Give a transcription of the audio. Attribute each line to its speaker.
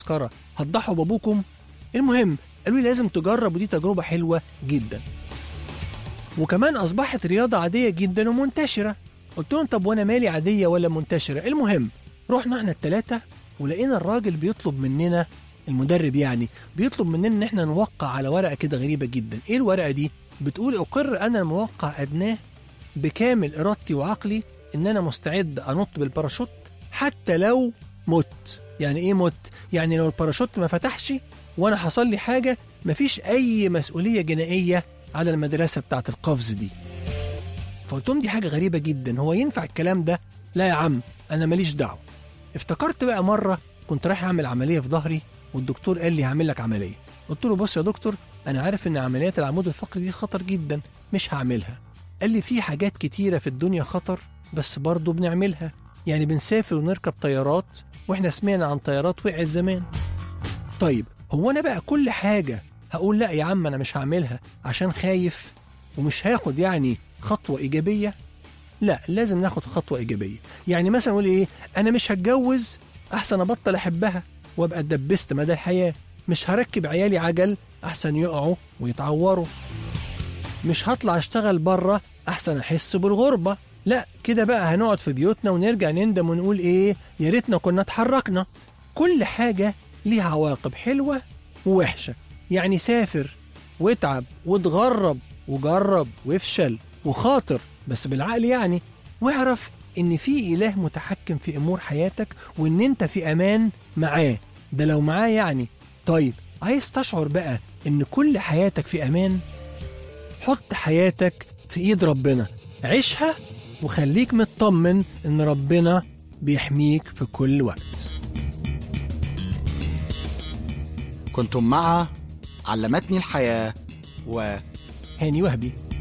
Speaker 1: تذكره هتضحوا بابوكم المهم قالوا لي لازم تجرب ودي تجربه حلوه جدا وكمان اصبحت رياضه عاديه جدا ومنتشره قلت لهم طب وانا مالي عاديه ولا منتشره المهم رحنا احنا الثلاثه ولقينا الراجل بيطلب مننا المدرب يعني بيطلب مننا ان احنا نوقع على ورقه كده غريبه جدا ايه الورقه دي بتقول اقر انا الموقع ادناه بكامل ارادتي وعقلي ان انا مستعد انط بالباراشوت حتى لو مت يعني ايه مت يعني لو الباراشوت ما فتحش وانا حصل لي حاجه مفيش اي مسؤوليه جنائيه على المدرسه بتاعت القفز دي فقلت لهم دي حاجه غريبه جدا هو ينفع الكلام ده لا يا عم انا ماليش دعوه افتكرت بقى مره كنت رايح اعمل عمليه في ظهري والدكتور قال لي هعمل لك عمليه قلت له بص يا دكتور انا عارف ان عمليات العمود الفقري دي خطر جدا مش هعملها قال لي في حاجات كتيره في الدنيا خطر بس برضه بنعملها يعني بنسافر ونركب طيارات واحنا سمعنا عن طيارات وقعت زمان طيب هو انا بقى كل حاجه هقول لا يا عم انا مش هعملها عشان خايف ومش هاخد يعني خطوه ايجابيه لا لازم ناخد خطوه ايجابيه يعني مثلا اقول ايه انا مش هتجوز احسن ابطل احبها وابقى اتدبست مدى الحياه مش هركب عيالي عجل احسن يقعوا ويتعوروا مش هطلع اشتغل بره احسن احس بالغربه لا كده بقى هنقعد في بيوتنا ونرجع نندم ونقول ايه يا ريتنا كنا اتحركنا كل حاجه ليها عواقب حلوه ووحشه يعني سافر واتعب واتغرب وجرب وافشل وخاطر بس بالعقل يعني واعرف ان في اله متحكم في امور حياتك وان انت في امان معاه ده لو معاه يعني طيب عايز تشعر بقى ان كل حياتك في امان حط حياتك في ايد ربنا عيشها وخليك مطمن ان ربنا بيحميك في كل وقت
Speaker 2: كنتم مع علمتني الحياة و
Speaker 1: هاني وهبي